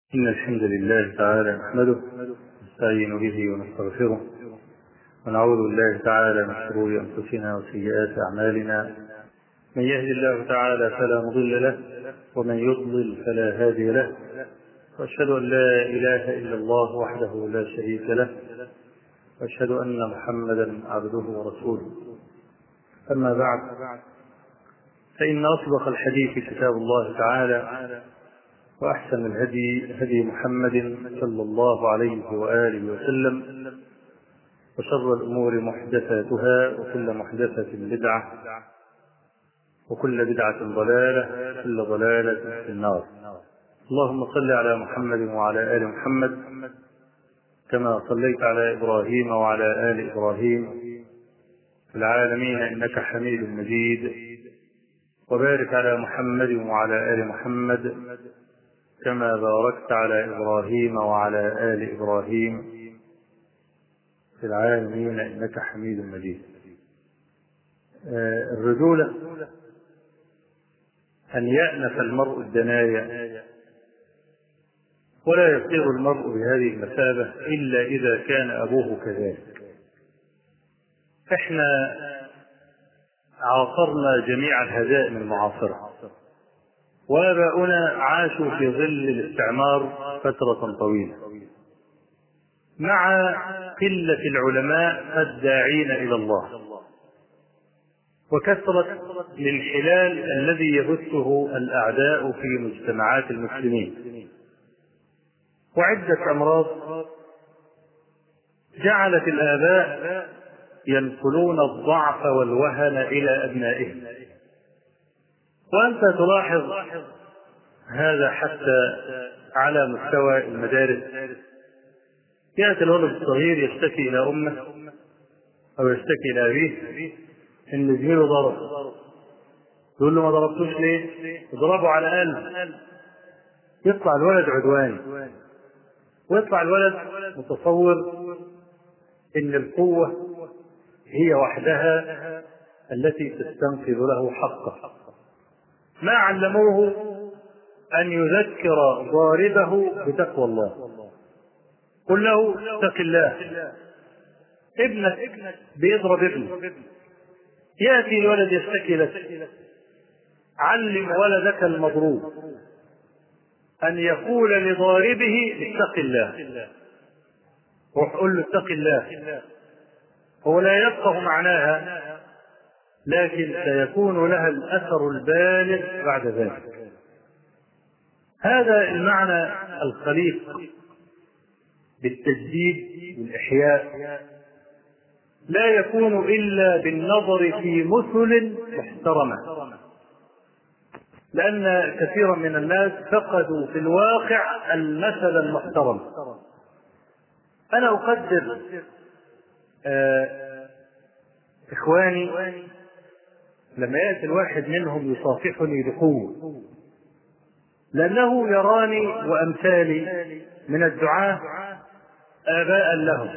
إن الحمد لله تعالى نحمده نستعين به ونستغفره ونعوذ بالله تعالى من شرور أنفسنا وسيئات أعمالنا من يهد الله تعالى فلا مضل له ومن يضلل فلا هادي له وأشهد أن لا إله إلا الله وحده لا شريك له وأشهد أن محمدا عبده ورسوله أما بعد فإن أصدق الحديث كتاب الله تعالى وأحسن الهدي هدي محمد صلى الله عليه وآله وسلم وشر الأمور محدثاتها وكل محدثة بدعة وكل بدعة ضلالة وكل ضلالة في النار اللهم صل على محمد وعلى آل محمد كما صليت على إبراهيم وعلى آل إبراهيم في العالمين إنك حميد مجيد وبارك على محمد وعلى آل محمد كما باركت على إبراهيم وعلى آل إبراهيم في العالمين إنك حميد مجيد الرجولة أن يأنف المرء الدنايا ولا يصير المرء بهذه المثابة إلا إذا كان أبوه كذلك إحنا عاصرنا جميع الهزائم المعاصرة وآباؤنا عاشوا في ظل الاستعمار فترة طويلة مع قلة العلماء الداعين إلى الله وكثرة الانحلال الذي يبثه الأعداء في مجتمعات المسلمين وعدة أمراض جعلت الآباء ينقلون الضعف والوهن إلى أبنائهم وأنت تلاحظ هذا حتى على مستوى المدارس يأتي الولد الصغير يشتكي إلى أمه أو يشتكي إلى أبيه إن زميله ضرب يقول له ما ضربتوش ليه؟ اضربه على الأقل يطلع الولد عدواني ويطلع الولد متصور إن القوة هي وحدها التي تستنقذ له حقه ما علموه أن يذكر ضاربه بتقوى الله قل له اتق الله ابنك بيضرب ابنه يأتي الولد يشتكي لك علم ولدك المضروب أن يقول لضاربه اتق الله روح قل له اتق الله هو لا يفقه معناها لكن سيكون لها الأثر البالغ بعد ذلك هذا المعنى الخليق بالتجديد والإحياء لا يكون إلا بالنظر في مثل محترمة لأن كثيرا من الناس فقدوا في الواقع المثل المحترم أنا أقدر آه إخواني لما يأتي الواحد منهم يصافحني بقوة لأنه يراني وأمثالي من الدعاة آباء لهم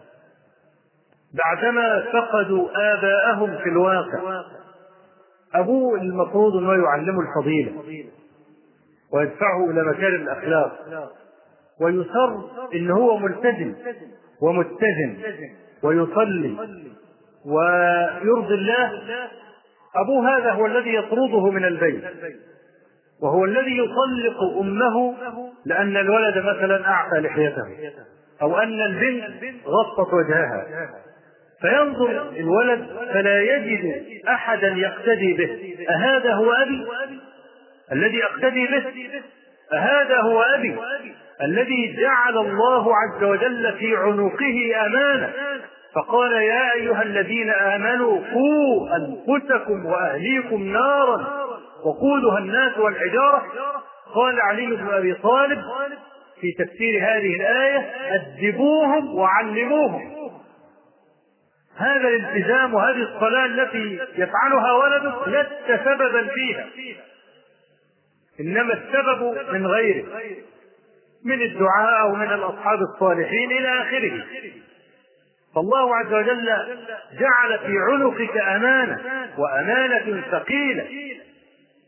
بعدما فقدوا آباءهم في الواقع أبوه المفروض أنه يعلمه الفضيلة ويدفعه إلى مكارم الأخلاق ويصر أن هو ملتزم ومتزن ويصلي ويرضي الله أبوه هذا هو الذي يطرده من البيت وهو الذي يطلق أمه لأن الولد مثلا أعفى لحيته أو أن البنت غطت وجهها فينظر الولد فلا يجد أحدا يقتدي به أهذا هو أبي الذي أقتدي به أهذا هو أبي الذي جعل الله عز وجل في عنقه أمانة فقال يا أيها الذين آمنوا قوا أنفسكم وأهليكم نارا وقودها الناس والحجارة قال علي بن أبي طالب في تفسير هذه الآية أدبوهم وعلموهم هذا الالتزام وهذه الصلاة التي يفعلها ولدك لست سببا فيها إنما السبب من غيره من الدعاء أو من الأصحاب الصالحين إلى آخره فالله عز وجل جعل في عنقك أمانة وأمانة ثقيلة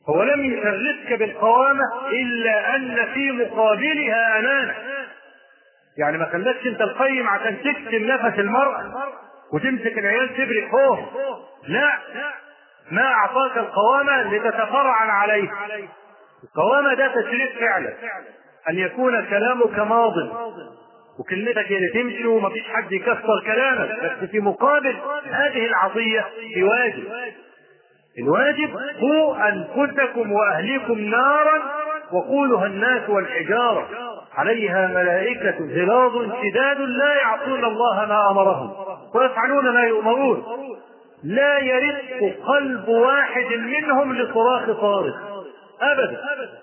هو لم يشرفك بالقوامة إلا أن في مقابلها أمانة يعني ما خلاكش أنت القيم عشان تكتم نفس المرأة وتمسك العيال تبرك فوق لا ما أعطاك القوامة لتتفرعن عليه القوامة ده تشريف فعلا أن يكون كلامك ماض وكلمتك اللي تمشي ومفيش حد يكسر كلامك بس في مقابل هذه العطية في واجب الواجب قوا أنفسكم وأهليكم نارا وقولها الناس والحجارة عليها ملائكة غلاظ شداد لا يعصون الله ما أمرهم ويفعلون ما يؤمرون لا يرق قلب واحد منهم لصراخ صارخ أبدا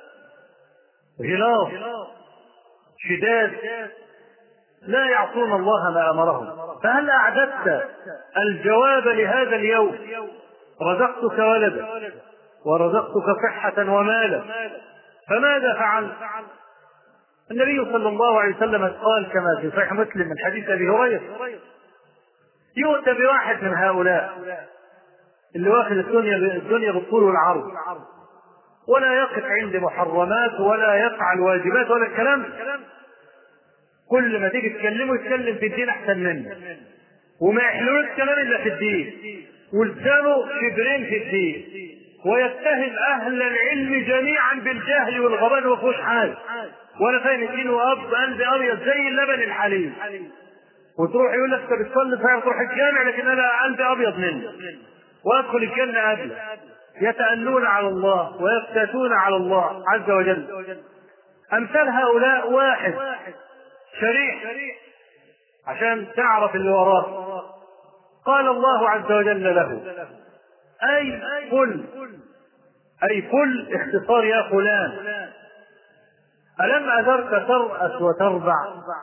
غلاظ شداد لا يعصون الله ما امرهم فهل اعددت الجواب لهذا اليوم رزقتك ولدا ورزقتك صحة ومالا فماذا فعلت؟ النبي صلى الله عليه وسلم قال كما في صحيح مسلم من حديث ابي هريره يؤتى بواحد من هؤلاء اللي واخذ الدنيا الدنيا بالطول والعرض ولا يقف عند محرمات ولا يفعل واجبات ولا الكلام كل ما تيجي تكلمه يتكلم في الدين احسن منه وما يحلولش كلام الا في الدين ولسانه شبرين في الدين ويتهم اهل العلم جميعا بالجهل والغباء وما فيهوش حاجه ولا فاهم الدين واب قلبي ابيض زي اللبن الحليب وتروح يقول لك انت بتصلي صحيح تروح الجامع لكن انا قلبي ابيض منه وادخل الجنه قبل يتألون على الله ويفتتون على الله عز وجل امثال هؤلاء واحد شريح عشان تعرف اللي وراه قال الله عز وجل له أي فل أي فل اختصار يا فلان ألم أذرك ترأس وتربع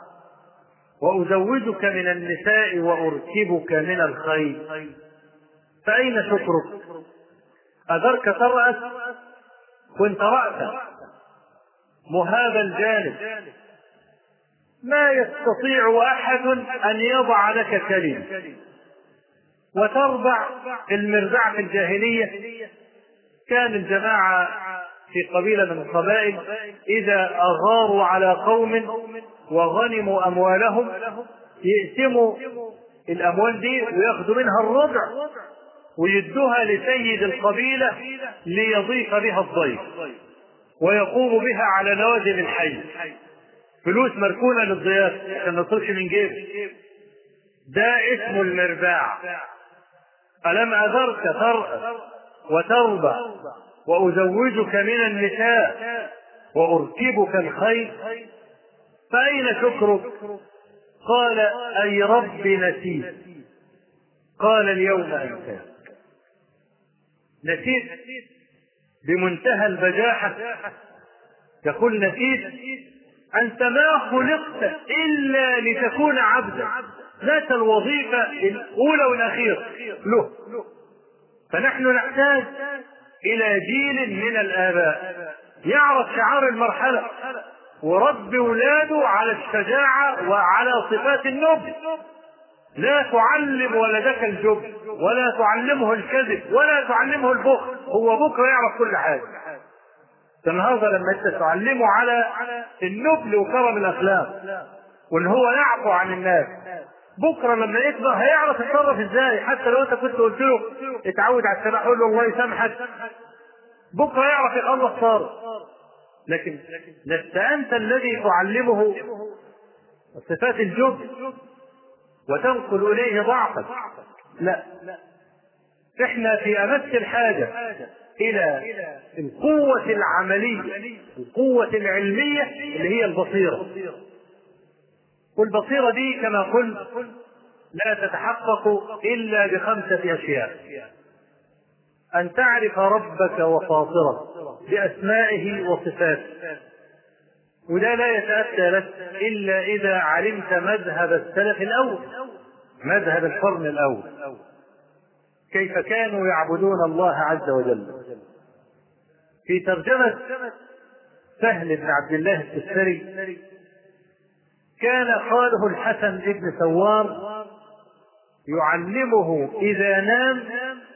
وأزوجك من النساء وأركبك من الخيل فأين شكرك أذرك ترأس كنت رأسا مهاب الجانب ما يستطيع احد ان يضع لك كلمه وتربع المربعة في الجاهلية كان الجماعة في قبيلة من القبائل إذا أغاروا على قوم وغنموا أموالهم يقسموا الأموال دي وياخدوا منها الربع ويدوها لسيد القبيلة ليضيف بها الضيف ويقوم بها على نوازل الحي فلوس مركونة للضياف عشان ما تصرفش من جيبه ده اسمه المرباع ألم أذرك ترأس وتربع وأزوجك من النساء وأركبك الخيل فأين شكرك قال أي رب نسيت قال اليوم أنساك نسيت بمنتهى البجاحة يقول نسيت أنت ما خلقت إلا لتكون عبدا ذات الوظيفة الأولى والأخيرة له فنحن نحتاج إلى جيل من الآباء يعرف شعار المرحلة ورب ولاده على الشجاعة وعلى صفات النبل لا تعلم ولدك الجبن ولا تعلمه الكذب ولا تعلمه البخل هو بكره يعرف كل حاجه النهارده لما انت تعلمه على النبل وكرم الاخلاق وان هو يعفو عن الناس بكره لما يكبر هيعرف يتصرف ازاي حتى لو انت كنت قلت له اتعود على السماح قول له الله يسامحك بكره يعرف يخلص صار لكن لست انت الذي تعلمه صفات الجبن وتنقل اليه ضعفك لا احنا في امس الحاجه الى القوة العملية القوة العلمية اللي هي البصيرة والبصيرة دي كما قلت لا تتحقق إلا بخمسة أشياء أن تعرف ربك وفاطره بأسمائه وصفاته وده لا يتأتى لك إلا إذا علمت مذهب السلف الأول مذهب القرن الأول كيف كانوا يعبدون الله عز وجل في ترجمة سهل بن عبد الله التستري كان خاله الحسن بن سوار يعلمه إذا نام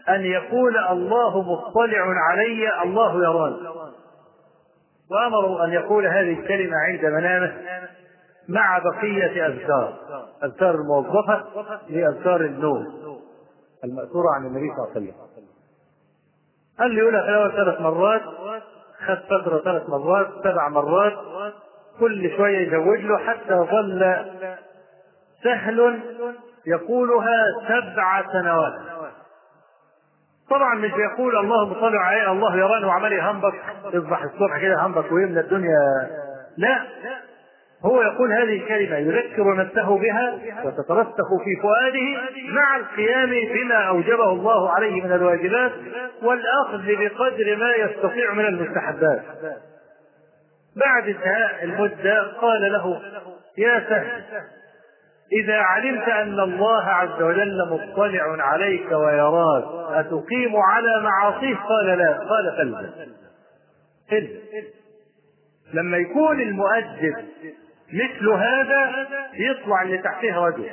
أن يقول الله مطلع علي الله يراني وأمروا أن يقول هذه الكلمة عند منامه مع بقية أذكار أذكار الموظفة لأذكار النوم المأثورة عن النبي صلى الله عليه وسلم قال لي يقولها في الأول ثلاث مرات خد فترة ثلاث مرات سبع مرات كل شوية يزوج له حتى ظل سهل يقولها سبع سنوات طبعا مش بيقول الله مطلع عليه الله يراني وعمال يهنبك يصبح الصبح كده هنبك ويملى الدنيا لا هو يقول هذه الكلمة يذكر نفسه بها وتترسخ في فؤاده مع القيام بما أوجبه الله عليه من الواجبات والأخذ بقدر ما يستطيع من المستحبات بعد انتهاء المدة قال له يا سهل إذا علمت أن الله عز وجل مطلع عليك ويراك أتقيم على معاصيه؟ قال لا، قال فلزم. فلزم. لما يكون المؤدب مثل هذا يطلع اللي تحتها وجه.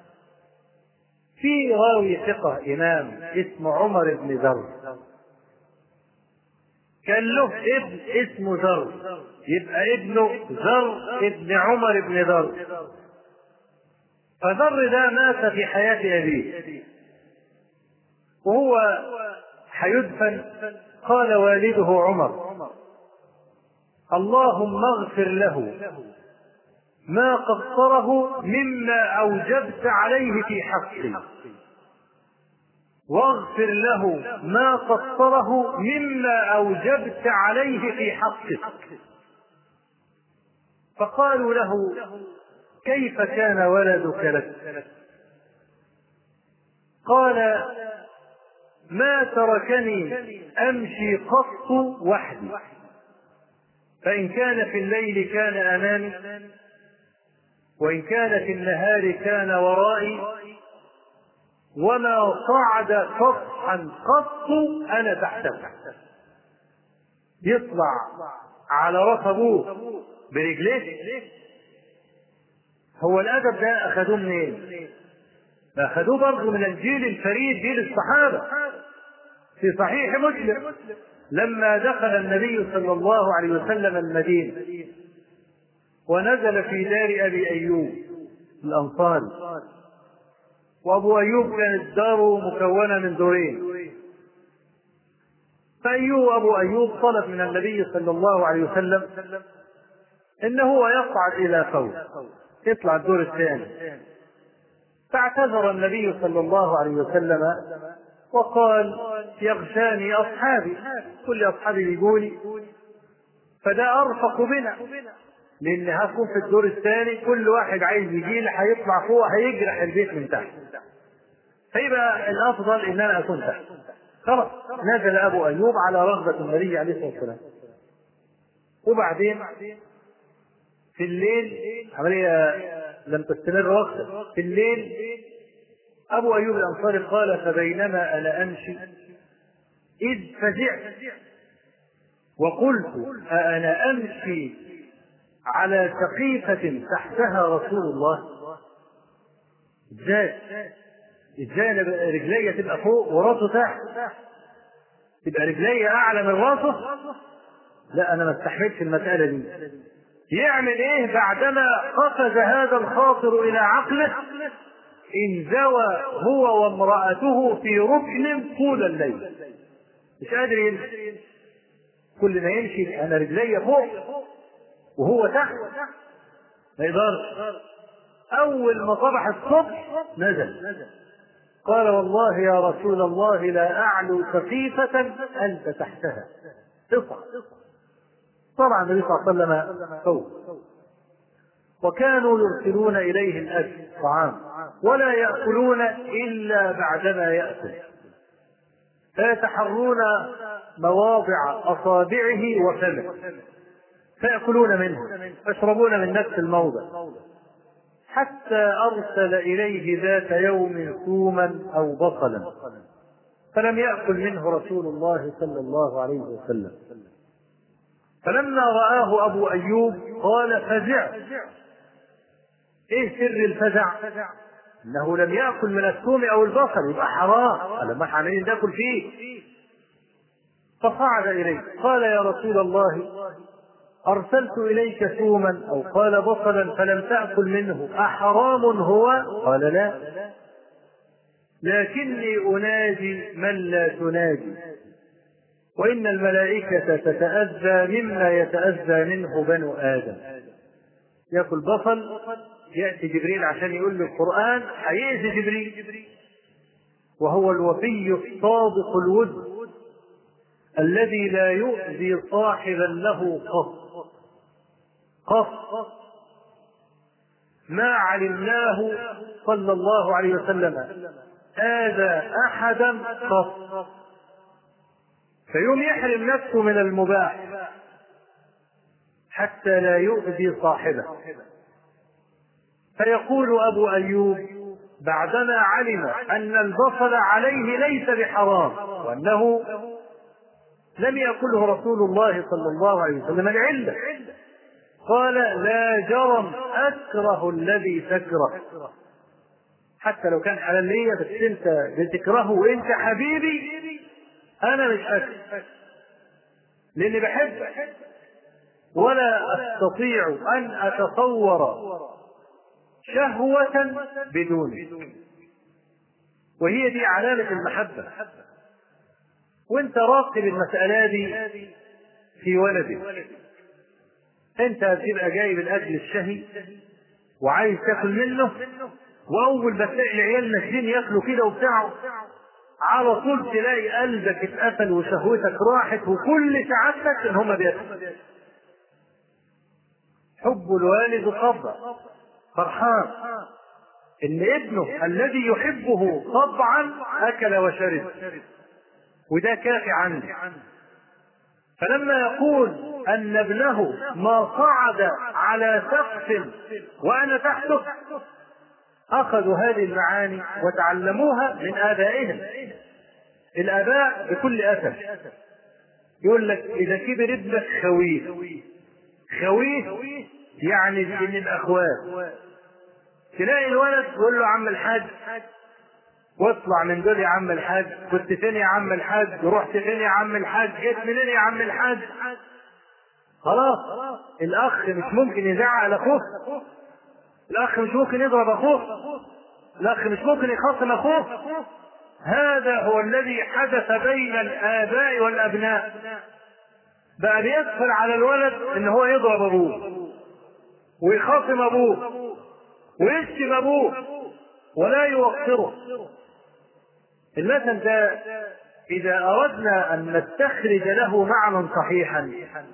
في راوي ثقة إمام اسمه عمر بن ذر. كان له ابن اسمه ذر يبقى ابنه ذر ابن عمر بن ذر فذر ده مات في حياة أبيه وهو حيدفن قال والده عمر اللهم اغفر له ما قصره مما أوجبت عليه في حقه واغفر له ما قصره مما أوجبت عليه في حقك فقالوا له كيف كان ولدك لك قال ما تركني امشي قط وحدي فان كان في الليل كان امامي وان كان في النهار كان ورائي وما صعد سطحا قط انا تحته يطلع على راس ابوه برجليه هو الادب ده اخذوه منين؟ اخذوه برضه من الجيل الفريد جيل الصحابه في صحيح مسلم لما دخل النبي صلى الله عليه وسلم المدينه ونزل في دار ابي ايوب الانصاري وابو ايوب كانت داره مكونه من دورين فايوب ابو ايوب طلب من النبي صلى الله عليه وسلم انه هو يصعد الى فوق يطلع الدور الثاني فاعتذر النبي صلى الله عليه وسلم وقال يغشاني اصحابي كل اصحابي بيقولي فده ارفق بنا لان هكون في الدور الثاني كل واحد عايز يجي لي هيطلع فوق هيجرح البيت من تحت فيبقى الافضل ان انا اكون تحت خلاص نزل ابو ايوب على رغبه النبي عليه الصلاه والسلام وبعدين في الليل عملية لم تستمر وقتا في الليل أبو أيوب الأنصاري قال فبينما أنا أمشي إذ فزعت وقلت أأنا أمشي على سقيفة تحتها رسول الله ازاي ازاي انا رجلي تبقى فوق وراسه تحت تبقى رجلي اعلى من راسه لا انا ما استحملش المساله دي يعمل ايه بعدما قفز هذا الخاطر الى عقله انزوى هو وامرأته في ركن طول الليل مش قادر يمشي كل ما يمشي انا رجلي فوق وهو تحت ما يقدرش اول ما صبح الصبح نزل قال والله يا رسول الله لا اعلو سقيفة انت تحتها اصعد طبعا النبي صلى الله عليه وسلم فوق وكانوا يرسلون اليه الاكل طعام ولا ياكلون الا بعدما ياكل فيتحرون مواضع اصابعه وفمه فيأكلون منه ويشربون من نفس الموضع حتى أرسل إليه ذات يوم ثوما أو بصلا فلم يأكل منه رسول الله صلى الله عليه وسلم فلما رآه أبو أيوب قال فزع إيه سر الفزع؟ انه لم ياكل من الثوم او البصل يبقى حرام قال ما احنا عمالين ناكل فيه فصعد اليه قال يا رسول الله ارسلت اليك ثوما او قال بصلا فلم تاكل منه احرام هو قال لا لكني اناجي من لا تناجي وان الملائكه تتاذى مما يتاذى منه بنو ادم ياكل بصل ياتي جبريل عشان يقول له القران هيأذي جبريل وهو الوفي الصادق الود الذي لا يؤذي صاحبا له قط قط ما علمناه صلى الله عليه وسلم آذى أحدا قط فيوم يحرم نفسه من المباح حتى لا يؤذي صاحبه فيقول أبو أيوب بعدما علم أن البصل عليه ليس بحرام وأنه لم يأكله رسول الله صلى الله عليه وسلم العلة قال لا جرم أكره الذي تكره حتى لو كان حلال ليا بس انت بتكرهه وانت حبيبي انا مش اكل لاني بحبك ولا استطيع ان اتصور شهوة بدونه وهي دي علامة المحبة وانت راقب المسألة دي في ولدك انت بتبقى جايب الاكل الشهي وعايز تاكل منه واول ما تلاقي العيال نازلين ياكلوا كده وبتاع على طول تلاقي قلبك اتقفل وشهوتك راحت وكل سعادتك ان هم بياكلوا حب الوالد طبع فرحان ان ابنه الذي يحبه طبعا اكل وشرب وده كافي عنه فلما يقول ان ابنه ما صعد على سقف وانا تحته اخذوا هذه المعاني وتعلموها من ابائهم الاباء بكل اسف يقول لك اذا كبر ابنك خويه خويه يعني من الاخوات تلاقي الولد يقول له عم الحاج واطلع من دول يا عم الحاج كنت فين يا عم الحاج رحت فين يا عم الحاج جيت منين يا عم الحاج خلاص الاخ مش ممكن يزعق لاخوه الاخ مش ممكن يضرب اخوه الاخ مش ممكن يخاصم اخوه هذا هو الذي حدث بين الاباء والابناء بقى بيسهل على الولد ان هو يضرب ابوه ويخاصم ابوه ويشتم ابوه ولا يوقره المثل ده اذا اردنا ان نستخرج له معنى صحيحا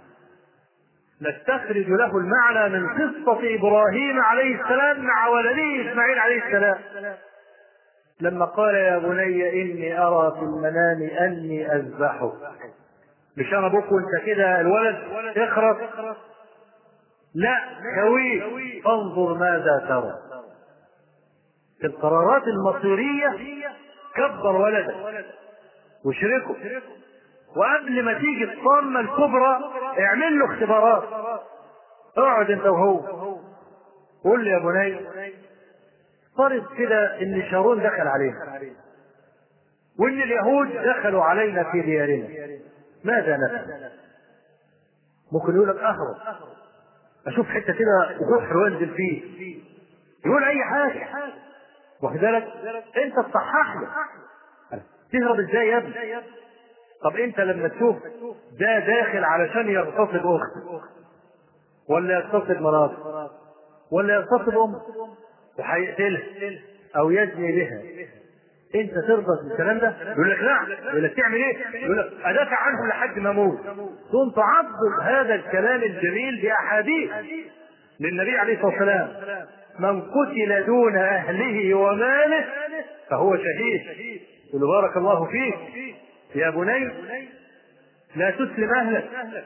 نستخرج له المعنى من قصة إبراهيم عليه السلام مع ولده إسماعيل عليه السلام لما قال يا بني إني أرى في المنام أني أذبحك مش أنا أبوك وأنت كده الولد اخرس لا خويه فانظر ماذا ترى في القرارات المصيرية كبر ولدك واشركه وقبل ما تيجي الصامة الكبرى اعمل له اختبارات اقعد انت وهو قول لي يا بني فرض كده ان شارون دخل علينا وان اليهود دخلوا علينا في ديارنا ماذا نفعل ممكن يقول لك اهرب اشوف حته كده بحر وانزل فيه يقول اي حاجه واخد بالك انت تصحح له تهرب ازاي يا ابني طب انت لما تشوف ده داخل علشان يغتصب اخت ولا يغتصب مرات ولا يغتصب ام وهيقتلها او يزني بها انت ترضى بالكلام ده يقول لك لا يقول لك تعمل ايه يقول لك ادافع عنه لحد ما اموت ثم تعضد هذا الكلام الجميل باحاديث للنبي عليه الصلاه والسلام من قتل دون اهله وماله فهو شهيد يقول بارك الله فيك يا بني لا تسلم اهلك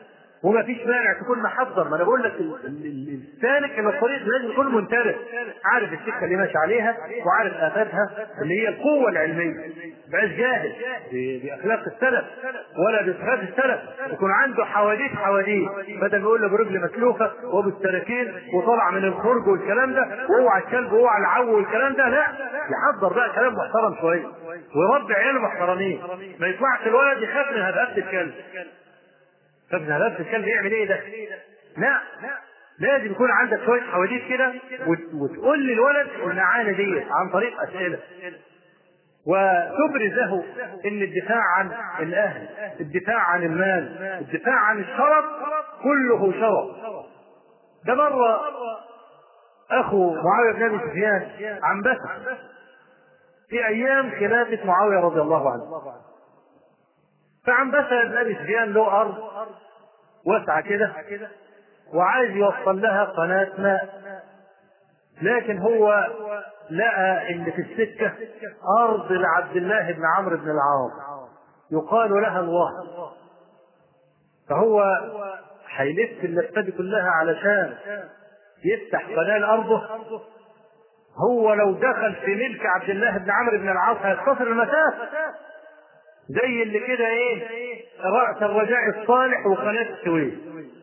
وما فيش مانع تكون محضر ما انا بقول لك ال- ال- ال- السالك الى الطريق لازم يكون منتبه عارف السكه اللي ماشي عليها وعارف اثاتها اللي هي القوه العلميه بقاش جاهل ب- باخلاق السلف ولا بصفات السلف يكون عنده حواديت حواديت بدل ما يقول له برجل مسلوخه وبالسراكين وطلع من الخرج والكلام ده واوعى الكلب واوعى العو والكلام ده لا يحضر بقى كلام محترم شويه ويربي عياله محترمين ما يطلعش الولد يخاف من هبقات الكلب فابن هباب الكلب يعمل ايه ده؟ لا لازم يكون عندك شويه حواديت كده وت- وتقول للولد المعاني دي عن طريق اسئله وتبرز له ان الدفاع عن الاهل الدفاع عن المال الدفاع عن الشرف كله شرف ده مره اخو معاويه بن ابي سفيان عنبسه في ايام خلافه معاويه رضي الله عنه فعنبسه بن ابي سفيان له ارض واسعه كده وعايز يوصل لها قناه ماء لكن هو لقى ان في السكه ارض لعبد الله بن عمرو بن العاص يقال لها الوهر فهو هيلف اللفه دي كلها علشان يفتح قناه لارضه هو لو دخل في ملك عبد الله بن عمرو بن العاص هيختصر المسافه زي اللي كده ايه رأس الرجاء الصالح وقناة السويس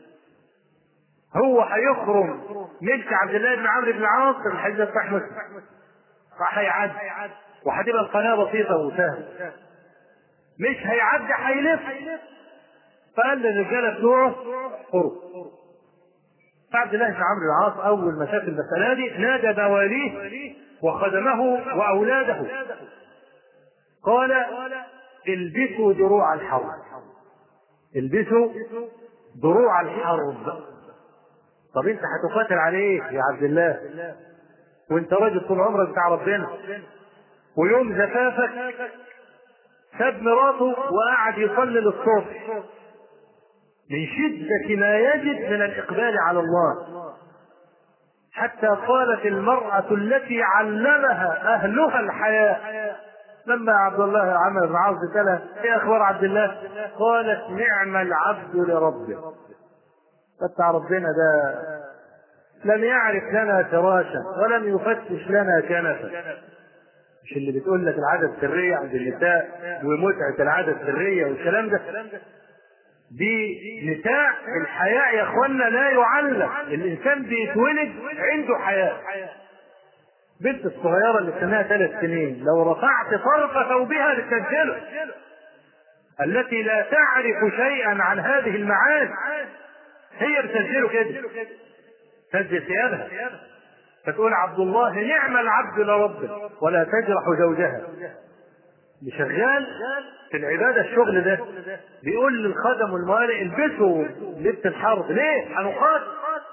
هو هيخرم ملك عبد الله بن عمرو بن العاص في الحديث بتاع مسلم فهيعدي وهتبقى القناة بسيطة وسهلة مش هيعدي هيلف فقال للرجالة بتوعه خرج فعبد الله بن عمرو بن العاص أول ما شاف المسألة دي نادى مواليه وخدمه وأولاده قال البسوا دروع الحرب البسوا دروع الحرب طب انت هتقاتل على ايه يا عبد الله وانت راجل طول عمرك بتاع ربنا ويوم زفافك ساب مراته وقعد يصلي للصبح من شدة ما يجد من الإقبال على الله حتى قالت المرأة التي علمها أهلها الحياء لما عبد الله عمر بن عوف سألها ايه اخبار عبد الله؟ قالت نعم العبد لربه. بتاع ربنا ده لم يعرف لنا فراشا ولم يفتش لنا كنفا. مش اللي بتقول لك العادة السرية عند النساء ومتعة العادة السرية والكلام ده دي نساء الحياء يا اخوانا لا يعلم الانسان بيتولد عنده حياء بنت الصغيرة اللي سنها ثلاث سنين لو رفعت طرف ثوبها لتسجله التي لا تعرف شيئا عن هذه المعاني هي بتسجله كده تسجل ثيابها فتقول عبد الله نعم العبد لربه ولا تجرح زوجها شغال في العبادة الشغل ده بيقول للخدم والموالي البسوا لبس الحرب ليه؟ هنقاتل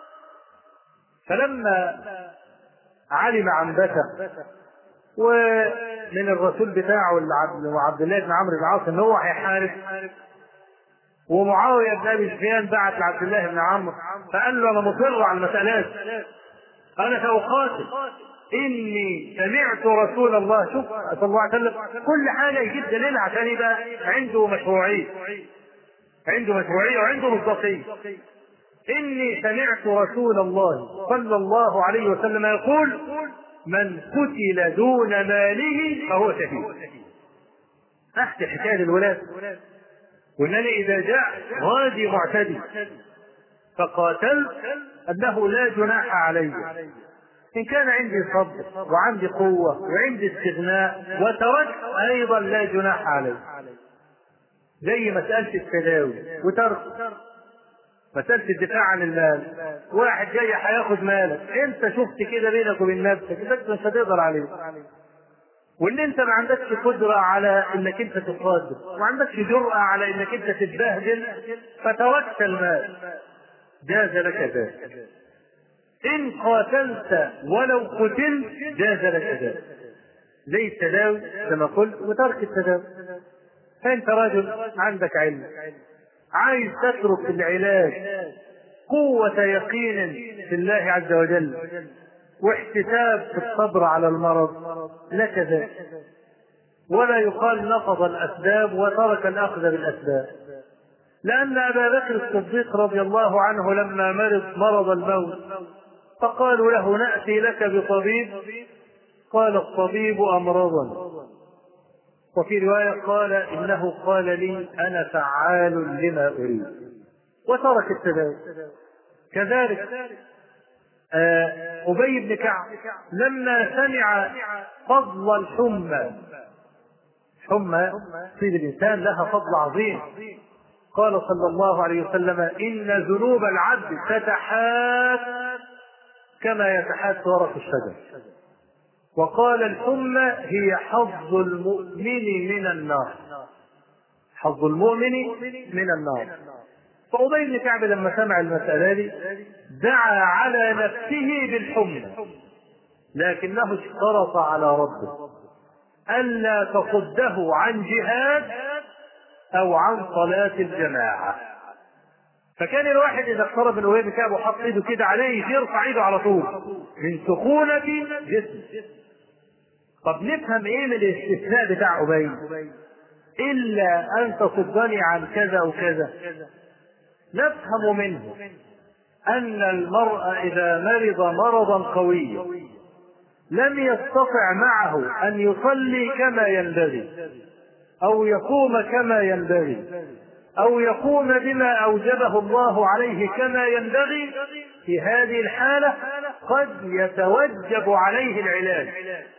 فلما علم عن بكر ومن الرسول بتاعه وعبد الله بن عمرو بن العاص ان هو هيحارب ومعاويه بن ابي سفيان بعت لعبد الله بن عمرو فقال له انا مصر على المسالات انا ساقاتل اني سمعت رسول الله شوف صلى الله عليه وسلم كل حاجه يجيب دليل عشان يبقى عنده مشروعيه عنده مشروعيه وعنده مصداقيه إني سمعت رسول الله صلى الله عليه وسلم يقول من قتل دون ماله فهو شهيد أحكي حكاية الولاد وأنني إذا جاء غادي معتدي فقاتلت أنه لا جناح علي إن كان عندي صبر وعندي قوة وعندي استغناء وتركت أيضا لا جناح علي زي مسألة التداوي وترك مسألة الدفاع عن المال واحد جاي هياخد مالك انت شفت كده بينك وبين نفسك انك مش هتقدر عليه وان انت ما عندكش قدرة على انك انت تقاتل وما عندكش جرأة على انك انت تتبهدل فتركت المال جاز لك ذلك ان قاتلت ولو قتلت جاز لك ذلك زي التداوي كما قلت وترك التداوي فانت رجل عندك علم عايز تترك العلاج قوة يقين في الله عز وجل واحتساب في الصبر على المرض لك ذلك ولا يقال نقض الأسباب وترك الأخذ بالأسباب لأن أبا بكر الصديق رضي الله عنه لما مرض مرض الموت فقالوا له نأتي لك بطبيب قال الطبيب أمرضا وفي رواية قال إنه قال لي أنا فعال لما أريد وترك التداوي كذلك أبي بن كعب لما سمع فضل الحمى حمى تصيب الإنسان لها فضل عظيم قال صلى الله عليه وسلم إن ذنوب العبد تتحات كما يتحات ورق الشجر وقال الحمى هي حظ المؤمن من النار حظ المؤمن من النار فأبي بن كعب لما سمع المسألة دي دعا على نفسه بالحمى لكنه اشترط على ربه ألا تصده عن جهاد أو عن صلاة الجماعة فكان الواحد إذا اقترب من أبي بن كعب وحط إيده كده عليه يرفع إيده على طول من سخونة جسمه طب نفهم إيه من الاستثناء بتاع أبي إلا أن تصدني عن كذا وكذا نفهم منه أن المرء إذا مرض مرضا قويا لم يستطع معه أن يصلي كما ينبغي أو يقوم كما ينبغي أو يقوم بما أوجبه الله عليه كما ينبغي في هذه الحالة قد يتوجب عليه العلاج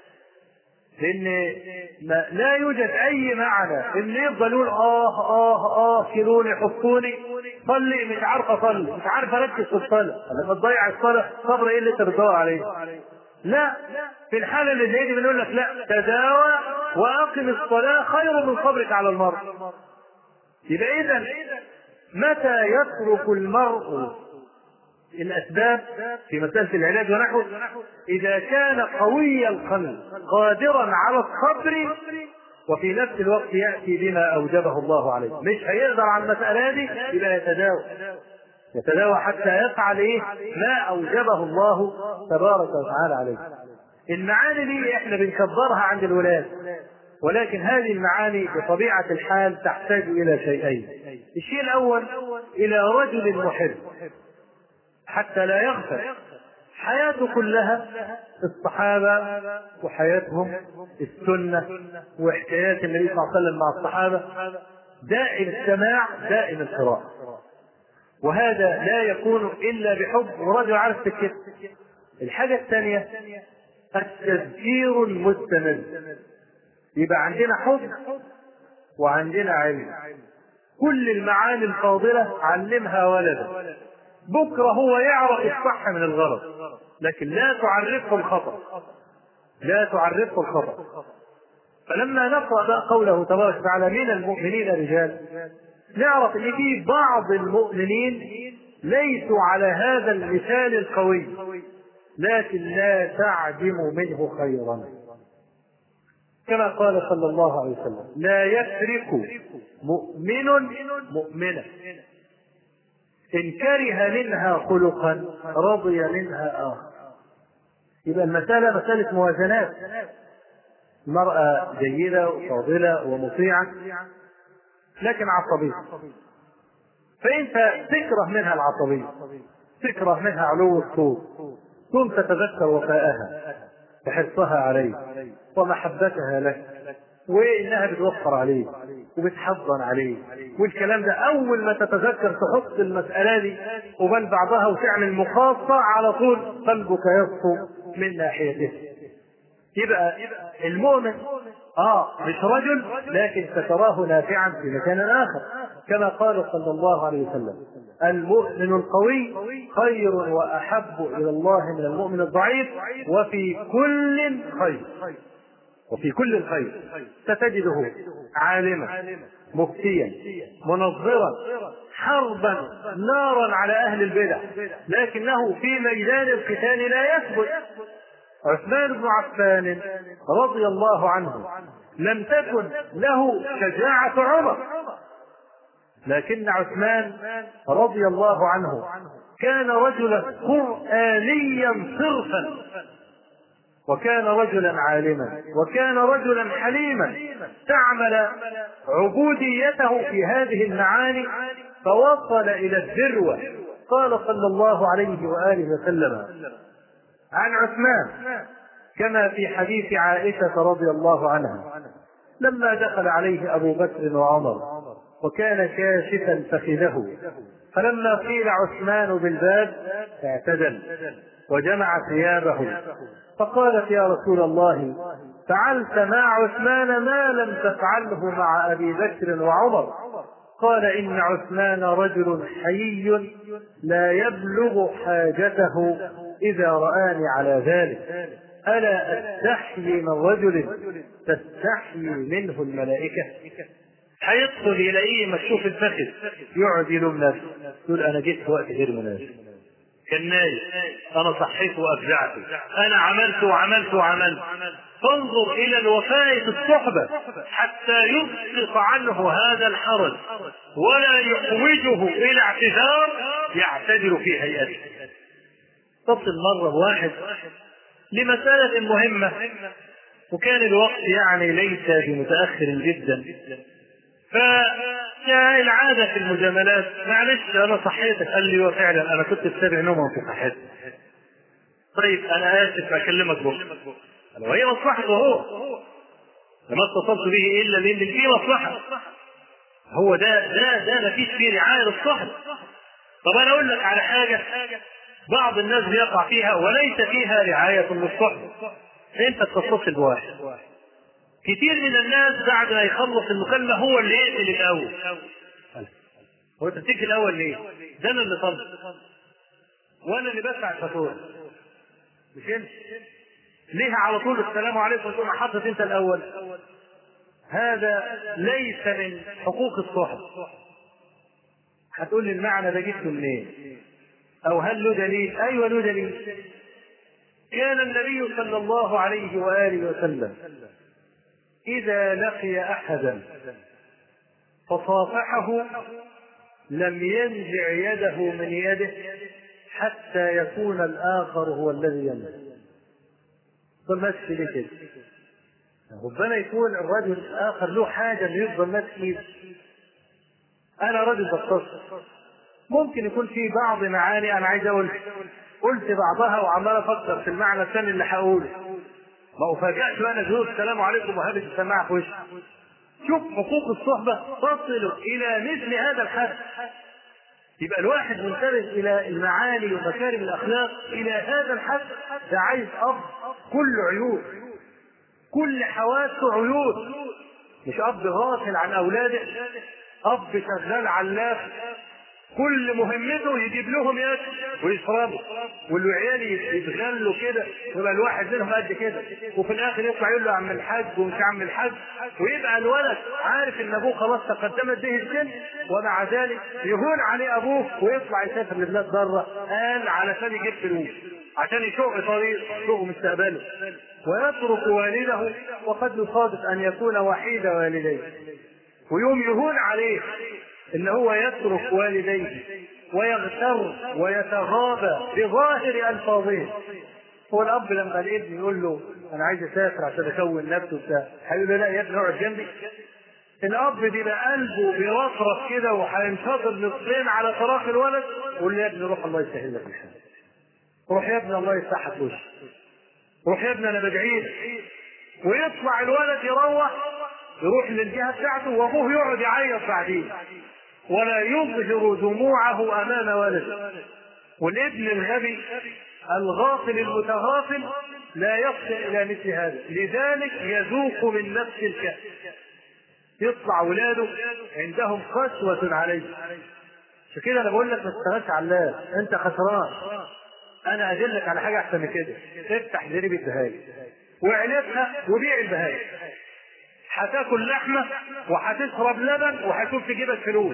لأن لا يوجد أي معنى إن يفضل يقول آه آه آه كلوني حطوني صلي مش عارف أصلي مش عارف أركز في الصلاة لما تضيع الصلاة صبر إيه اللي أنت بتدور عليه لا في الحالة اللي زي دي بنقول لك لا تداوى وأقم الصلاة خير من صبرك على المرء يبقى إذا متى يترك المرء الأسباب في مسألة العلاج ونحوه إذا كان قوي القلب قادرا على الصبر وفي نفس الوقت يأتي بما أوجبه الله عليه مش هيقدر على المسألة دي يبقى يتداوى يتداوى حتى يفعل إيه ما أوجبه الله تبارك وتعالى عليه المعاني دي احنا بنكبرها عند الولاد ولكن هذه المعاني بطبيعة الحال تحتاج إلى شيئين الشيء الأول إلى رجل محب حتى لا يغفل حياته كلها الصحابة وحياتهم السنة وحكايات النبي صلى الله عليه وسلم مع الصحابة دائم السماع دائم القراءة وهذا لا يكون إلا بحب ورجل عارف سكته الحاجة الثانية التذكير المستمر يبقى عندنا حب وعندنا علم كل المعاني الفاضلة علمها ولدك بكرة هو يعرف الصح من الغلط لكن لا تعرفه الخطأ لا تعرفه الخطأ فلما نقرأ بقى قوله تبارك وتعالى من المؤمنين رجال نعرف ان في بعض المؤمنين ليسوا على هذا المثال القوي لكن لا تعدم منه خيرا كما قال صلى الله عليه وسلم لا يفرق مؤمن مؤمنة إن كره منها خلقا رضي منها آخر يبقى المسألة مسألة موازنات المرأة جيدة وفاضلة ومطيعة لكن عصبية فأنت تكره منها العصبية تكره منها علو الصوت ثم تتذكر وفاءها وحرصها عليك ومحبتها لك وانها بتوفر عليك وبتحضن عليك والكلام ده اول ما تتذكر تحط المساله دي وبل بعضها وتعمل مخاصه على طول قلبك يصفو من ناحيته يبقى المؤمن اه مش رجل لكن ستراه نافعا في مكان اخر كما قال صلى الله عليه وسلم المؤمن القوي خير واحب الى الله من المؤمن الضعيف وفي كل خير وفي كل الخير ستجده عالما مفتيا منظرا حربا نارا على اهل البدع لكنه في ميدان القتال لا يثبت عثمان بن عفان رضي الله عنه لم تكن له شجاعة عمر لكن عثمان رضي الله عنه كان رجلا قرآنيا صرفا وكان رجلا عالما وكان رجلا حليما استعمل عبوديته في هذه المعاني فوصل إلى الذروة قال صلى الله عليه وآله وسلم عن عثمان كما في حديث عائشة رضي الله عنها لما دخل عليه أبو بكر وعمر وكان كاشفا فخذه فلما قيل عثمان بالباب اعتدل وجمع ثيابه فقالت يا رسول الله فعلت مع عثمان ما لم تفعله مع ابي بكر وعمر قال ان عثمان رجل حيي لا يبلغ حاجته اذا راني على ذلك الا استحيي من رجل تستحيي منه الملائكه هيدخل يلاقيه مكشوف الفخذ يقعد يلوم نفسه يقول انا جيت في وقت غير مناسب كان نايم انا صحيت وابدعته انا عملت وعملت وعملت فانظر الى الوفاء في الصحبة حتى يسقط عنه هذا الحرج ولا يحوجه الى اعتذار يعتذر في هيئته اتصل مرة بواحد لمسألة مهمة وكان الوقت يعني ليس بمتأخر جدا فالعادة في المجاملات معلش أنا صحيتك قال لي وفعلا أنا كنت بتابع نوم في صحتي طيب أنا آسف أكلمك بكرة وهي مصلحته هو ما اتصلت به إلا لأن فيه مصلحة هو ده ده ده ما فيش فيه رعاية للصحب طب أنا أقول لك على حاجة بعض الناس بيقع فيها وليس فيها رعاية للصحب أنت تتصل بواحد كتير من الناس بعد ما يخلص المكالمة هو اللي يقتل الأول هو تفتكر الأول ليه؟ ده أنا اللي طلب وأنا اللي بدفع الفاتورة مش أنت ليه على طول السلام عليكم تقوم حاطط أنت الأول هذا ليس من حقوق الصحب هتقول لي المعنى ده جبته منين؟ أو هل له دليل؟ أيوه له دليل كان النبي صلى الله عليه وآله وسلم إذا لقي أحدا فصافحه لم ينزع يده من يده حتى يكون الآخر هو الذي ينزع يفضل ماسك ليه كده ربما يكون الرجل الآخر له حاجة إنه يفضل ماسك إيده أنا رجل بتصل ممكن يكون في بعض معاني أنا عايز أقول قلت بعضها وعمال أفكر في المعنى الثاني اللي هقوله ما أفاجأش بقى نزول السلام عليكم وهبت السماعة في وشي شوف حقوق الصحبة تصل إلى مثل هذا الحد يبقى الواحد منتبه إلى المعاني ومكارم الأخلاق إلى هذا الحد ده عايز أب كل عيوب كل حواسه عيوب مش أب غافل عن أولاده أب شغال علاف كل مهمته يجيب لهم ياكل ويشربوا والعيال يتغلوا كده يبقى الواحد منهم قد كده وفي الاخر يطلع يقول له عم الحاج ومش عم الحاج ويبقى الولد عارف ان ابوه خلاص تقدمت به السن ومع ذلك يهون عليه ابوه ويطلع يسافر لبلاد بره قال علشان يجيب فلوس عشان يشق طريق يشق مستقبله ويترك والده وقد يصادف ان يكون وحيد والديه ويوم يهون عليه ان هو يترك والديه ويغتر ويتغاضى بظاهر الفاظه هو الاب لما الابن يقول له انا عايز اسافر عشان اكون نفسي وبتاع هيقول له لا يا ابني اقعد جنبي الاب بيبقى قلبه بيرفرف كده وهينشطر نصفين على فراغ الولد يقول له يا ابني روح الله يسهل لك الحال روح يا ابني الله يفتح لك وشك روح يا ابني انا بدعي لك ويطلع الولد يروح يروح للجهه بتاعته وابوه يقعد يعيط بعدين ولا يظهر دموعه امام ولده والابن الغبي الغافل المتغافل لا يصل الى مثل هذا لذلك يذوق من نفس الكأس يطلع ولاده عندهم قسوة عليه عشان كده انا بقول لك ما تشتغلش على انت خسران انا ادلك على حاجه احسن من كده افتح جريب البهايم واعلفها وبيع البهايم هتاكل لحمه وهتشرب لبن وهيكون في جيبك فلوس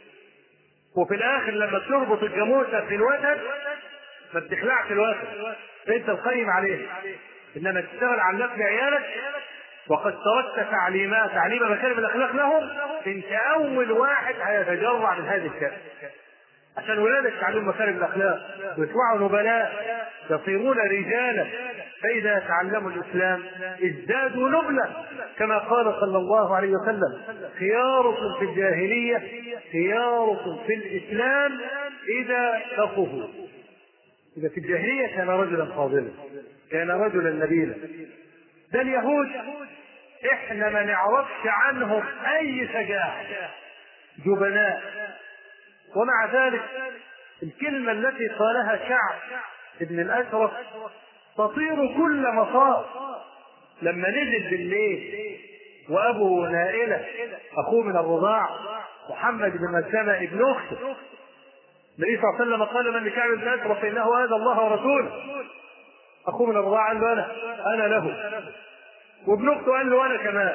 وفي الاخر لما تربط الجاموسه في الوتد ما بتخلعش الوتد انت القيم عليه انما تشتغل على النفس لعيالك وقد تركت تعليمات تعليم مكارم الاخلاق لهم انت اول واحد هيتجرع من هذه الكلمه عشان ولادك يتعلموا مكارم الاخلاق ويطلعوا نبلاء يصيرون رجالا فإذا تعلموا الإسلام ازدادوا نبلة كما قال صلى الله عليه وسلم خياركم في الجاهلية خياركم في الإسلام إذا فقهوا إذا في الجاهلية كان رجلا فاضلا كان رجلا نبيلا ده اليهود احنا ما نعرفش عنهم اي شجاعة جبناء ومع ذلك الكلمة التي قالها شعب ابن الأشرف تطير كل مصاب لما نزل بالليل وأبو نائلة أخوه من الرضاع محمد بن مسلمة ابن أخته النبي صلى الله عليه وسلم قال من لكعب بن أشرف فإنه هذا الله ورسوله أخوه من الرضاع قال له أنا أنا له وابن أخته قال له أنا كمان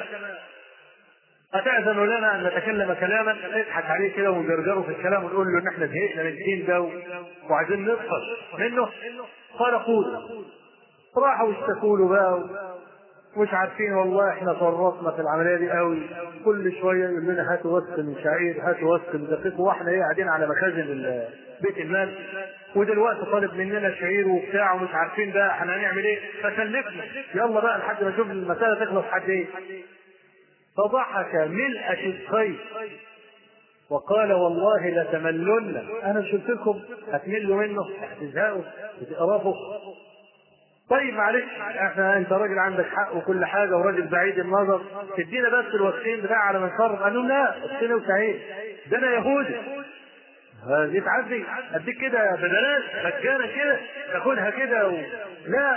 أتأذن لنا أن نتكلم كلاما نضحك عليه كده ونجرجره في الكلام ونقول له إن إحنا زهقنا من الدين ده وعايزين نطفش منه قال قول راحوا اشتكوا له بقى مش عارفين والله احنا فرطنا في العمليه دي قوي كل شويه يقول لنا هاتوا وسط من شعير هاتوا وسط من دقيق واحنا ايه قاعدين على مخازن بيت المال ودلوقتي طالب مننا شعير وبتاع ومش عارفين بقى احنا هنعمل ايه فسلفنا يلا بقى لحد ما نشوف المساله تخلص حد ايه فضحك ملء شدقيه وقال والله لتملن انا مش قلت لكم هتملوا منه هتزهقوا وتقرفوا طيب معلش احنا انت راجل عندك حق وكل حاجه وراجل بعيد النظر تدينا بس الوسطين بتاع على ما نصرف قالوا لا وسطين وسعيد ده انا يهودي دي تعدي اديك كده ببلاش مجانا كده تاخدها كده و... لا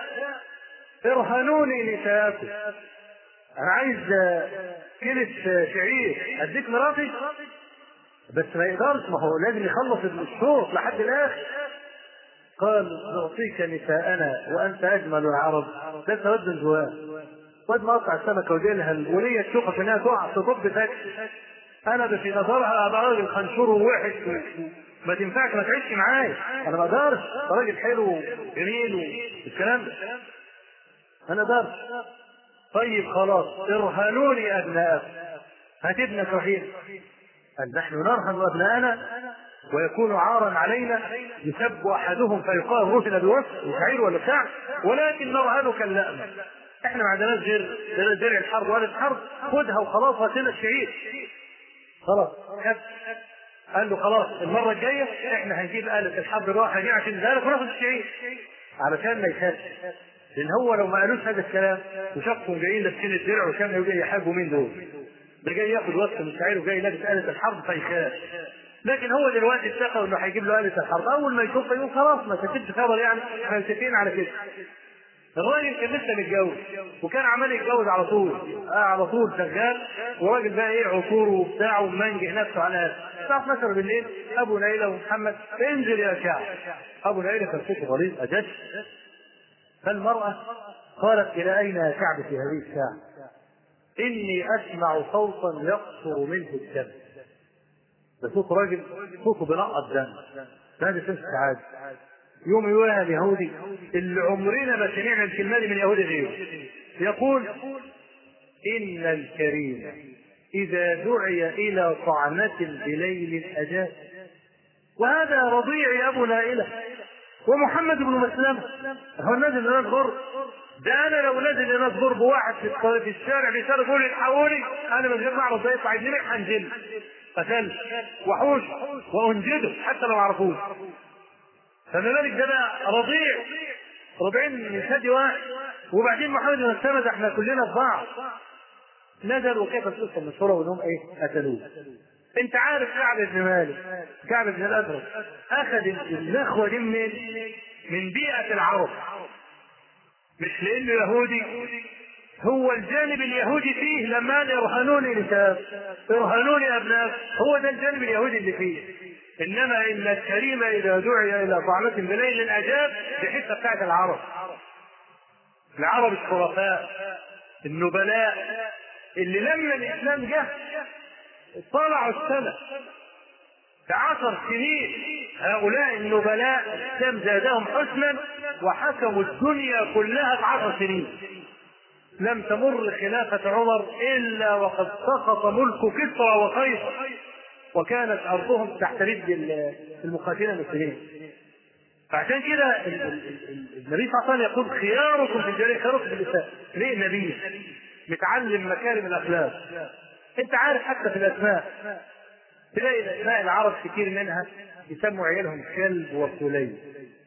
ارهنوني نساءكم انا عايز كيلة شعير اديك مراتي بس ما يقدرش ما هو لازم يخلص الشوط لحد الاخر قال نعطيك نساءنا وانت اجمل العرب ده تود جواه واد ما اقطع السمكه وديلها الوليه تشوفها انها تقع تطب تاكل انا ده في نظرها ابقى راجل خنشور ووحش ما تنفعش ما تعيش معايا انا ما اقدرش راجل حلو جميل والكلام ده انا اقدرش طيب خلاص ارهنوني ابناءكم هات ابنك وحيد قال نحن نرهن ابناءنا ويكون عارا علينا يسب احدهم فيقال رهن بوسط وشعير ولا بتاع ولكن نرهنك اللأمة احنا ما عندناش غير غير درع الحرب ولا الحرب خدها وخلاص هات لنا الشعير خلاص خد قال له خلاص المره الجايه احنا هنجيب آلة الحرب الواحد دي عشان ذلك وناخد الشعير علشان ما يخافش لان هو لو ما قالوش هذا الكلام وشافهم جايين لابسين الدرع وكانوا جاي يحاربوا مين دول؟ ده جاي ياخد وقت من الشعير وجاي لابس آلة الحرب فيخاف لكن هو دلوقتي اتفق انه هيجيب له آلة الحرب اول ما يشوفها يقول خلاص ما كتبش خبر يعني احنا متفقين على كده الراجل كان لسه متجوز وكان عمال يتجوز على طول آه على طول شغال وراجل بقى ايه عصور وبتاع ومنجح نفسه على هذا الساعه 12 بالليل ابو نيله ومحمد انزل يا شعب ابو نيله كان صوته غليظ اجد فالمراه قالت الى اين يا شعب في هذه الساعه اني اسمع صوتا يقصر منه الدم ده صوت راجل صوته بنقط دم هذا شمس سعاده يوم يقول اليهودي اللي عمرنا ما سمعنا الكلمه دي من يهودي غيره يقول ان الكريم اذا دعي الى طعنه بليل اجاب وهذا رضيع ابو نائله ومحمد بن مسلمه هو نازل هناك ضرب ده انا لو نازل هناك ضرب واحد في في الشارع بيصير يقول الحقوني انا من غير ما اعرف ده يطلع يديني هنزل قتلت وحوش وانجده حتى لو ما عرفوش فما بالك ده بقى رضيع رضعين من ثدي واحد وبعدين محمد بن مسلمة احنا كلنا في بعض نزل وكيف القصه المشهوره وانهم ايه قتلوه انت عارف كعب بن مالك كعب بن الازرق اخذ النخوه دي منين؟ من بيئه العرب مش لانه يهودي هو الجانب اليهودي فيه لما قال ارهنوني نساء ارهنوني ابناء هو ده الجانب اليهودي اللي فيه انما ان الكريم اذا دعي الى طعمة بليل اجاب بحته بتاعت العرب العرب الشرفاء النبلاء اللي لما الاسلام جه طلعوا السنه في عشر سنين هؤلاء النبلاء الاسلام زادهم حسنا وحكموا الدنيا كلها في عشر سنين لم تمر خلافة عمر إلا وقد سقط ملك كسرى وقيصر وكانت أرضهم تحت رجل المقاتلين المسلمين فعشان كده ال- ال- ال- النبي صلى الله عليه وسلم يقول خياركم في الجارية خياركم في النساء ليه النبي متعلم مكارم الاخلاق انت عارف حتى في الاسماء تلاقي الاسماء العرب كتير منها يسموا عيالهم كلب وكليب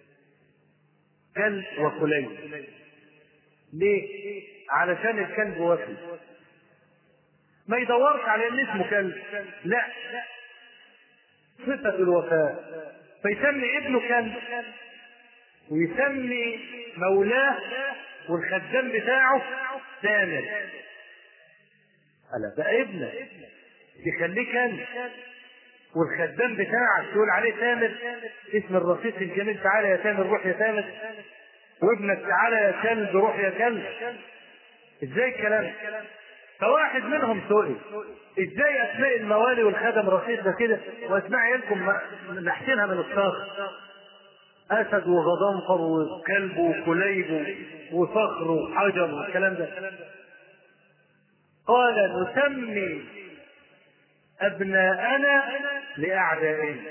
كلب وكليب ليه؟ علشان الكلب وفي ما يدورش على ان اسمه كلب لا صفة الوفاء فيسمي ابنه كلب ويسمي مولاه والخدام بتاعه سامر ألا ده ابنه يخليه كلب والخدام بتاعك تقول عليه تامر اسم الرفيق الجميل تعالى يا تامر روح يا تامر وابنك تعالى يا كلب روح يا كلب ازاي الكلام فواحد منهم سئل ازاي اسماء الموالي والخدم رفيقة كده واسماء عيالكم نحسنها من الصخر اسد وغضنفر وكلب وكليب وصخر وحجر والكلام ده قال نسمي أبناءنا لأعدائنا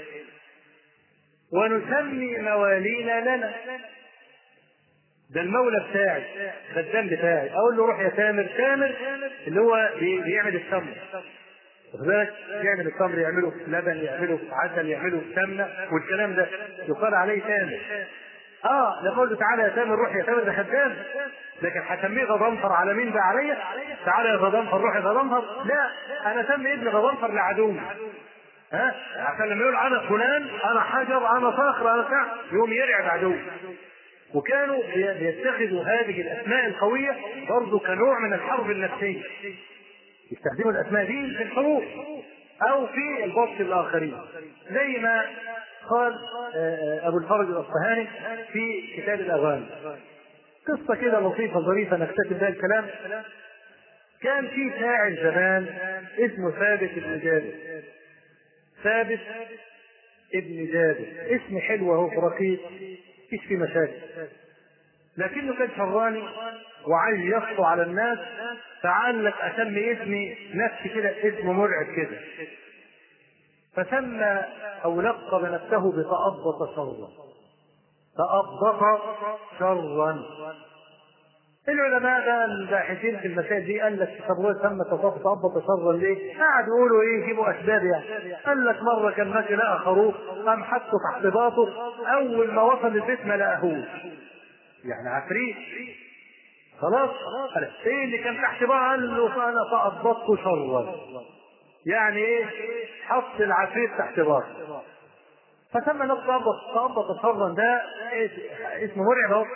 ونسمي موالينا لنا ده المولى بتاعي الخدام بتاعي اقول له روح يا تامر تامر اللي هو بي- بيعمل التمر واخد بالك يعمل التمر يعمله لبن يعمله عسل يعمله سمنه والكلام ده يقال عليه تامر اه نقول له تعالى يا تامر روح يا تامر ده خدام لكن هسميه غضنفر على مين ده عليا تعالى يا غضنفر روح يا غضنفر لا انا اسمي ابني غضنفر لعدوي ها عشان لما يقول انا فلان انا حجر انا صخر انا بتاع يقوم يرعب عدوي وكانوا بي- بيتخذوا هذه الاسماء القويه برضه كنوع من الحرب النفسيه يستخدموا الاسماء دي في الحروب او في البطش الاخرين زي ما قال آه، آه، ابو الفرج الاصفهاني في كتاب الاغاني قصه كده لطيفه ظريفه نكتسب بها الكلام كان في شاعر زمان اسمه ثابت بن جابر ثابت ابن جابر اسم حلو اهو رقيق مفيش فيه مشاكل لكنه كان شراني وعايز يخطو على الناس فقال لك اسمي اسمي نفسي كده اسم مرعب كده فسمى او لقب نفسه بتأبط شرا تأبط شرا العلماء بقى الباحثين في المسائل دي قال لك طب هو سمى تأبط شرا ليه؟ قعدوا يقولوا ايه يجيبوا اسباب يعني قال لك مره كان ماشي لقى خروف قام حطه تحت باطه اول ما وصل البيت ما لقاهوش يعني عفريت خلاص قال ايه اللي كان تحت بقى قال له فانا تأبطت شرا يعني ايه حط العفريت تحت باطه فسمى نفسه تأبط تأبط شرا ده اسمه مرعب اهو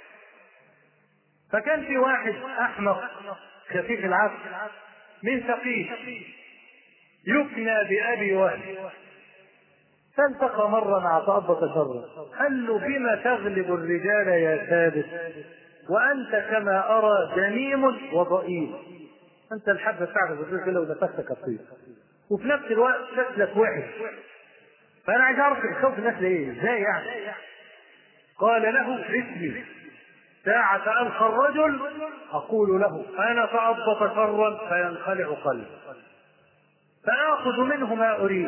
فكان في واحد احمق خفيف العقل من ثقيف يكنى بابي وهب فالتقى مرة مع تأبط شرا قال له بما تغلب الرجال يا ثابت وأنت كما أرى دميم وضئيل أنت الحبة بتاعتك بتقول كده ونفسك الطيب وفي نفس الوقت شكلك وحش فأنا عايز أعرف الخوف الناس لإيه؟ إزاي يعني؟ قال له اسمي ساعة ألقى الرجل أقول له أنا تأبط شرا فينخلع قلبي فآخذ منه ما أريد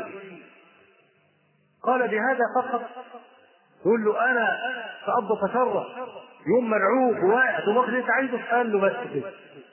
قال بهذا فقط يقول له أنا تأبط شرا يوم مرعوب وواقع تقوم واخد انت عايزه قال له بس كده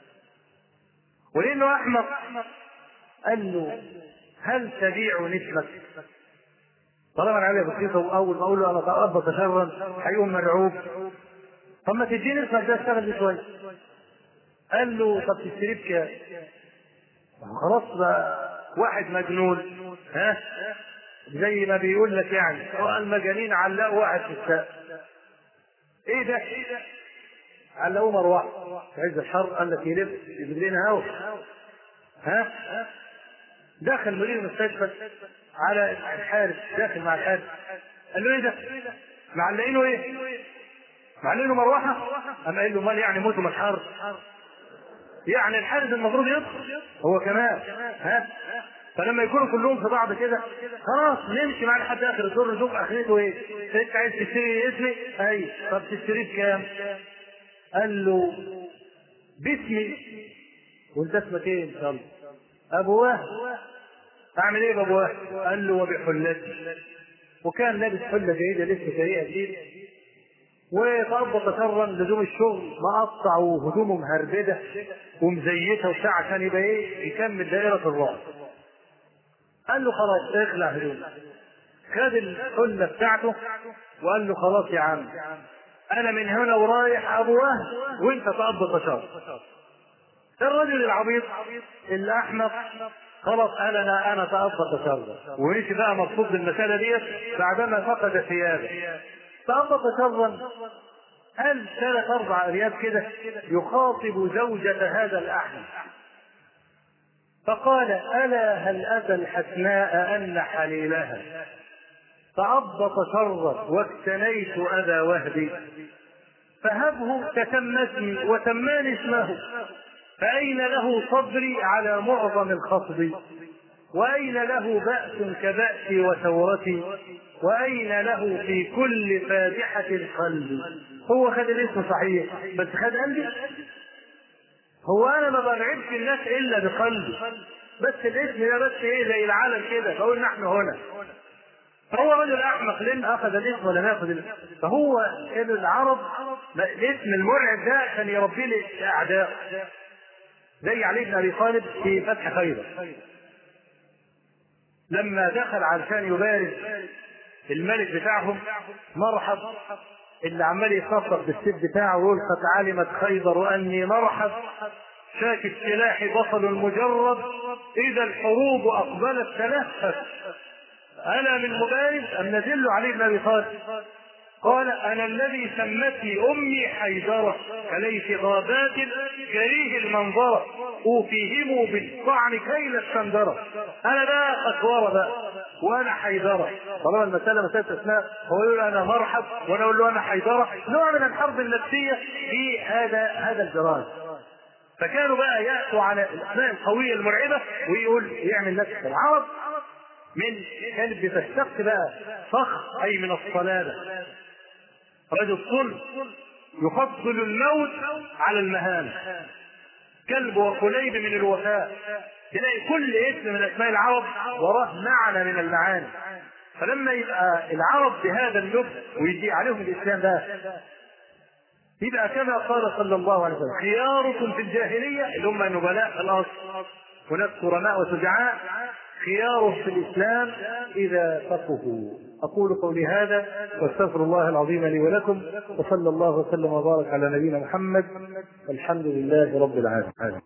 ولانه احمق قال له هل تبيع نسمك طالما العيال بسيطه واول ما اقول له انا تأبط شرا هيقوم مرعوب طب ما تديني اسمك ده اشتغل بيه شويه قال له طب تشتريه بكام؟ خلاص بقى واحد مجنون ها زي ما بيقول لك يعني هو المجانين علقوا واحد في السقف ايه ده؟ علقوه مروحه في عز الحر قال لك يلف يجيب لنا هوا ها؟ دخل مدير المستشفى على الحارس داخل مع الحارس قال له ايه ده؟ معلقينه ايه؟ معلقينه مروحه؟ قام قال له امال يعني موتوا من الحر يعني الحارس المفروض يدخل هو كمان ها؟ فلما يكونوا كلهم في بعض كده خلاص نمشي معاه لحد اخر الدور نشوف اخرته ايه انت عايز تشتري اسمي اي طب تشتريه بكام قال له باسمي وانت اسمك ايه ان شاء الله ابو وهب اعمل ايه بابو وهب قال له وبحلتي وكان لابس حله جيده لسه شريئه جديد وتقبض شرا لزوم الشغل مقطع وهدومه مهربده ومزيته وبتاع عشان يبقى ايه يكمل دائره الرعب قال له خلاص اخلع هدومك خد الحله بتاعته وقال له خلاص يا عم انا من هنا ورايح ابو وهب وانت تقبض بشر الرجل العبيط الاحمق خلاص قال انا انا تقبض بشر ومشي بقى مبسوط بالمساله ديت بعدما فقد ثيابه تقبض شرا قال ثلاث اربع ابيات كده يخاطب زوجة هذا الاحمق فقال الا هل اتى الحسناء ان حليلها تعبط شرا واكتنيت اذى وهبي فهبه تتمتني وتماني اسمه فأين له صبري على معظم الخصب وأين له بأس كبأسي وثورتي وأين له في كل فاتحة القلب هو خد الاسم صحيح بس خد قلبي هو أنا ما برعبش الناس إلا بقلبي بس الاسم ده بس إيه زي العالم كده بقول نحن هنا فهو رجل احمق لن اخذ الاسم ولم ياخذ الاسم فهو العرب الاسم المرعب ده كان يربي لي اعداء زي علي بن ابي طالب في فتح خيبر لما دخل علشان يبارز الملك بتاعهم مرحب اللي عمال يخطط بالسيف بتاعه ويقول قد علمت خيبر اني مرحب شاك السلاح بطل المجرد اذا الحروب اقبلت تلهف انا من مبارز ام نزل علي بن ابي طالب قال انا الذي سمتني امي حيدره كليث غابات كريه المنظره اوفيهم بالطعن كيل السندره انا بقى اكوار بقى وانا حيدره طالما المساله مساله اسماء هو يقول انا مرحب وانا اقول له انا حيدره نوع من الحرب النفسيه في هذا هذا الجرائم فكانوا بقى ياتوا على الاسماء القويه المرعبه ويقول يعمل نفس العرب من كانت بتشتق بقى فخ اي من الصلابه رجل صلب يفضل الموت على المهانه كلب وقليب من الوفاء تلاقي كل اسم من اسماء العرب وراه معنى من المعاني فلما يبقى العرب بهذا اللب ويجي عليهم الاسلام ده يبقى كما قال صلى الله عليه وسلم خياركم في الجاهليه اللي هم النبلاء في الاصل وناس كرماء وشجعاء خياره في الاسلام اذا فقهوا اقول قولي هذا واستغفر الله العظيم لي ولكم وصلى الله وسلم وبارك على نبينا محمد والحمد لله رب العالمين